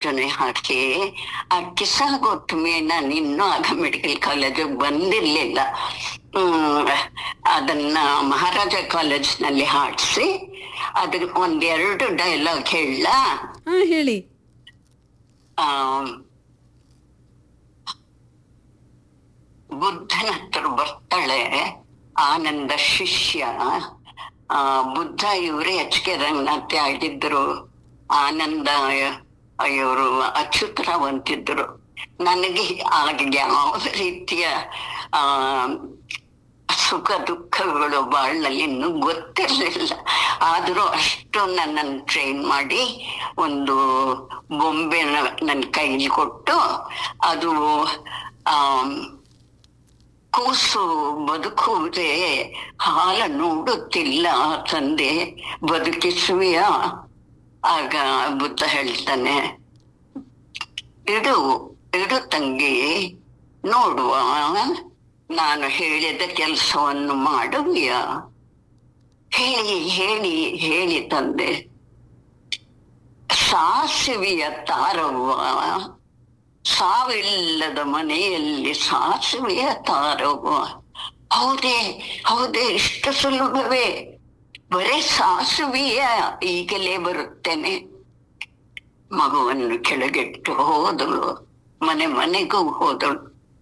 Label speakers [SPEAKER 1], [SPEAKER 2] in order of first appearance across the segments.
[SPEAKER 1] ಅಷ್ಟನ್ನೇ ಹಾಕಿ ಆ ಕಿಸಾಗೊತ್ತುಮೆ ನಾನು ಇನ್ನೂ ಆಗ ಮೆಡಿಕಲ್ ಕಾಲೇಜಿಗೆ ಬಂದಿರ್ಲಿಲ್ಲ ಹ್ಮ್ ಅದನ್ನ ಮಹಾರಾಜ ಕಾಲೇಜ್ನಲ್ಲಿ ಹಾಡಿಸಿ ಅದ್ರ ಒಂದೆರಡು ಡೈಲಾಗ್ ಹೇಳ
[SPEAKER 2] ಹಾ ಹೇಳಿ
[SPEAKER 1] ಬುದ್ಧನ ಹತ್ರ ಬರ್ತಾಳೆ ಆನಂದ ಶಿಷ್ಯ ಆ ಬುದ್ಧ ಇವ್ರೆ ಎಚ್ ಕೆ ರಂಗನಾಥ್ ಆಗಿದ್ರು ಆನಂದ ಇವರು ಅಚ್ಯುತರಾವ್ ಅಂತಿದ್ರು ನನಗೆ ಆಗ ಯಾವ ರೀತಿಯ ಆ ಸುಖ ದುಃಖಗಳು ಬಾಳ್ನಲ್ಲಿ ಇನ್ನೂ ಗೊತ್ತಿರಲಿಲ್ಲ ಆದರೂ ಅಷ್ಟು ನನ್ನನ್ನು ಟ್ರೈನ್ ಮಾಡಿ ಒಂದು ಬೊಂಬೆನ ನನ್ನ ಕೈಲಿ ಕೊಟ್ಟು ಅದು ಆ ಕೂಸು ಬದುಕುವುದೇ ಹಾಲ ನೋಡುತ್ತಿಲ್ಲ ತಂದೆ ಬದುಕಿಸುವೆಯ ಆಗ ಬುದ್ಧ ಹೇಳ್ತಾನೆ ಇಡು ಇಡು ತಂಗಿ ನೋಡುವ ನಾನು ಹೇಳಿದ ಕೆಲಸವನ್ನು ಮಾಡುವಿಯ ಹೇಳಿ ಹೇಳಿ ಹೇಳಿ ತಂದೆ ಸಾಸಿವೆಯ ತಾರವ್ವ ಸಾವಿಲ್ಲದ ಮನೆಯಲ್ಲಿ ಸಾಸುವೆಯ ತಾರವ್ವ ಹೌದೇ ಹೌದೇ ಇಷ್ಟು ಸುಲಭವೇ ಬರೇ ಸಾಸುವೆಯ ಈಗಲೇ ಬರುತ್ತೇನೆ ಮಗುವನ್ನು ಕೆಳಗಿಟ್ಟು ಹೋದಳು ಮನೆ ಮನೆಗೂ ಹೋದಳು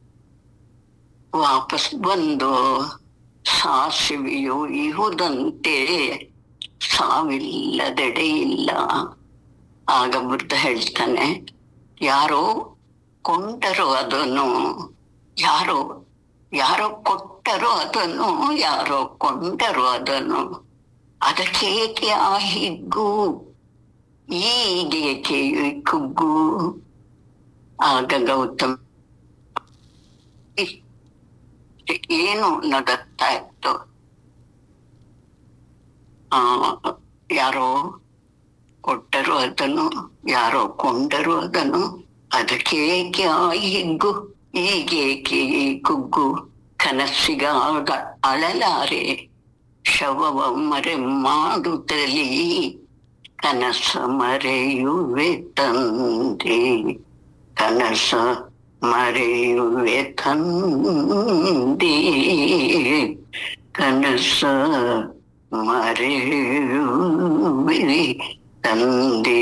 [SPEAKER 1] ವಾಪಸ್ ಬಂದು ಸಾಸಿವೆಯು ಇಹುದಂತೆ ಸಾವಿಲ್ಲದೆಡೆ ಇಲ್ಲ ಆಗ ಬುದ್ಧ ಹೇಳ್ತಾನೆ ಯಾರೋ ಕೊಂಡರು ಅದನ್ನು ಯಾರೋ ಯಾರೋ ಕೊಟ್ಟರು ಅದನ್ನು ಯಾರೋ ಕೊಂಡರು ಅದನ್ನು ಅದಕ್ಕೇಕೆ ಆ ಹಿಗ್ಗು ಈಗೇಕೆ ಈ ಕುಗ್ಗು ಆಗ ಗೌತಮ್ ಏನು ನಡುತ್ತಾ ಇತ್ತು ಆ ಯಾರೋ ಕೊಟ್ಟರು ಅದನ್ನು ಯಾರೋ ಕೊಂಡರು ಅದನ್ನು ಅದಕ್ಕೇಕೆ ಆ ಹಿಗ್ಗು ಈಗೇಕೆ ಈ ಕುಗ್ಗು ಕನಸಿಗಾಗ ಅಳಲಾರೆ ಶವವ ಮರೆ ಮಾಡುತ್ತಲಿ ಕನಸ ಮರೆಯುವೆ ತಂದೆ ಕನಸ ಮರೆಯುವೆ ತಂದೆ ಕನಸ ಮರೆಯುವೆ ತಂದೆ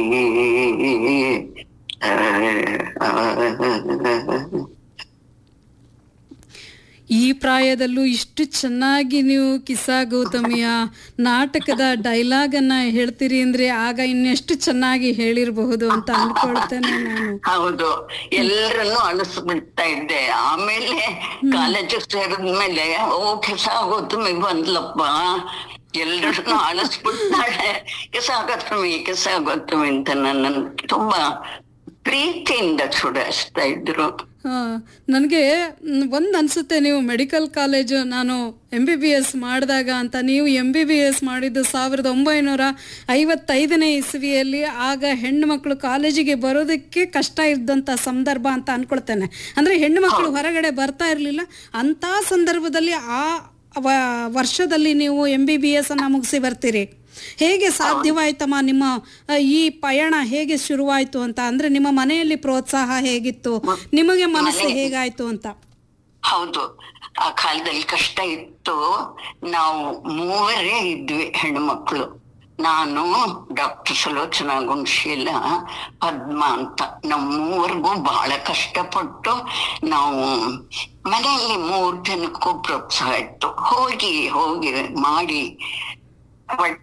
[SPEAKER 2] ಈ ಪ್ರಾಯದಲ್ಲೂ ಇಷ್ಟು ಚೆನ್ನಾಗಿ ನೀವು ಕಿಸಾ ಗೌತಮಿಯ ನಾಟಕದ ಡೈಲಾಗ್ ಅನ್ನ ಹೇಳ್ತೀರಿ ಅಂದ್ರೆ ಆಗ ಇನ್ನೆಷ್ಟು ಚೆನ್ನಾಗಿ ಹೇಳಿರಬಹುದು ಅಂತ ಅನ್ಕೊಳ್ತೇನೆ ನಾನು
[SPEAKER 1] ಹೌದು ಎಲ್ಲರನ್ನು ಅಳಿಸ್ಬಿಡ್ತಾ ಇದ್ದೆ ಆಮೇಲೆ ಕಾಲೇಜಿಗೆ ಸೇರಿದ್ಮೇಲೆ ಓ ಕೆಸಾಗೋತಮಿ ಬಂದ್ಲಪ್ಪ ಎಲ್ಲರನ್ನು ಅಳಿಸ್ಬಿಡ್ತಾಳೆ ಕೆಸಾಗೋತಮಿ ಕೆಸಾಗೋತಮಿ ಅಂತ ನನ್ನನ್ನು ತುಂಬಾ ಪ್ರೀತಿಯಿಂದ ಚುಡಾಯಿಸ್ತಾ ಇದ್ರು
[SPEAKER 2] ನನಗೆ ಒಂದು ಅನ್ಸುತ್ತೆ ನೀವು ಮೆಡಿಕಲ್ ಕಾಲೇಜು ನಾನು ಎಂ ಬಿ ಬಿ ಎಸ್ ಮಾಡಿದಾಗ ಅಂತ ನೀವು ಎಂ ಬಿ ಬಿ ಎಸ್ ಮಾಡಿದ್ದು ಸಾವಿರದ ಒಂಬೈನೂರ ಐವತ್ತೈದನೇ ಇಸ್ವಿಯಲ್ಲಿ ಆಗ ಹೆಣ್ಣು ಮಕ್ಕಳು ಕಾಲೇಜಿಗೆ ಬರೋದಕ್ಕೆ ಕಷ್ಟ ಇದ್ದಂಥ ಸಂದರ್ಭ ಅಂತ ಅನ್ಕೊಳ್ತೇನೆ ಅಂದರೆ ಹೆಣ್ಣು ಮಕ್ಕಳು ಹೊರಗಡೆ ಬರ್ತಾ ಇರಲಿಲ್ಲ ಅಂಥ ಸಂದರ್ಭದಲ್ಲಿ ಆ ವ- ವರ್ಷದಲ್ಲಿ ನೀವು ಎಂ ಬಿ ಬಿ ಎಸ್ ಅನ್ನ ಮುಗಿಸಿ ಬರ್ತೀರಿ ಹೇಗೆ ಸಾಧ್ಯವಾಯ್ತಮ್ಮ ನಿಮ್ಮ ಅ, ಈ ಪಯಣ ಹೇಗೆ ಶುರುವಾಯ್ತು ಅಂತ ಅಂದ್ರೆ ನಿಮ್ಮ ಮನೆಯಲ್ಲಿ ಪ್ರೋತ್ಸಾಹ ಹೇಗಿತ್ತು ನಿಮಗೆ ಮನಸ್ಸು ಹೇಗಾಯ್ತು ಅಂತ
[SPEAKER 1] ಹೌದು ಆ ಕಾಲದಲ್ಲಿ ಕಷ್ಟ ಇತ್ತು ನಾವು ಮೂವರೇ ಇದ್ವಿ ಹೆಣ್ಮಕ್ಳು ನಾನು ಡಾಕ್ಟರ್ ಸುಲೋಚನಾ ಗುಣಶೀಲ ಪದ್ಮ ಅಂತ ನಾವು ಮೂವರಿಗೂ ಬಹಳ ಕಷ್ಟಪಟ್ಟು ನಾವು ಮನೆಯಲ್ಲಿ ಮೂರು ಜನಕ್ಕೂ ಪ್ರೋತ್ಸಾಹ ಇತ್ತು ಹೋಗಿ ಹೋಗಿ ಮಾಡಿ ಬಟ್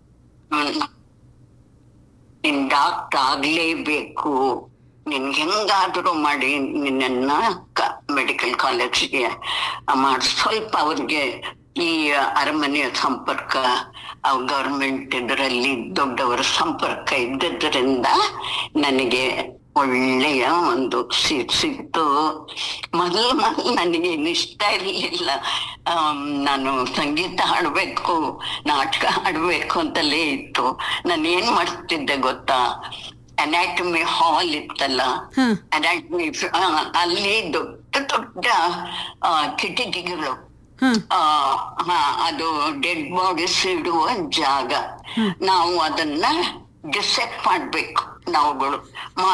[SPEAKER 1] ನೀನ್ ಡಾಕ್ಟರ್ ಆಗ್ಲೇಬೇಕು ನಿನ್ ಹೆಂಗಾದ್ರೂ ಮಾಡಿ ನಿನ್ನನ್ನ ಮೆಡಿಕಲ್ ಕಾಲೇಜ್ಗೆ ಮಾಡಿ ಸ್ವಲ್ಪ ಅವ್ರಿಗೆ ಈ ಅರಮನೆಯ ಸಂಪರ್ಕ ಗವರ್ಮೆಂಟ್ ಇದರಲ್ಲಿ ದೊಡ್ಡವರ ಸಂಪರ್ಕ ಇದ್ದದ್ರಿಂದ ನನಗೆ ಒಳ್ಳೆಯ ಒಂದು ಸೀಟ್ ಸಿಕ್ತು ಮೊದಲು ಮೊದಲು ನನಗೆ ಏನು ಇಷ್ಟ ಇರಲಿಲ್ಲ ನಾನು ಸಂಗೀತ ಹಾಡಬೇಕು ನಾಟಕ ಹಾಡಬೇಕು ಅಂತಲೇ ಇತ್ತು ನಾನು ಏನ್ ಮಾಡ್ತಿದ್ದೆ ಗೊತ್ತಾ ಅನಾಟಮಿ ಹಾಲ್ ಇತ್ತಲ್ಲ
[SPEAKER 2] ಹ
[SPEAKER 1] ಅನಾಟಮಿ ಅಲ್ಲಿ ದೊಡ್ಡ ದೊಡ್ಡ ಆ, ಕಿಟಕಿಗಳು
[SPEAKER 2] ಹ
[SPEAKER 1] ಆ, ಹಾ ಅದು ಡೆಡ್ ಬಾಡೀಸ್ ಇಡುವ ಜಾಗ ನಾವು ಅದನ್ನ ಡಿಸೆಕ್ಟ್ ಮಾಡ್ಬೇಕು ನಾವುಗಳು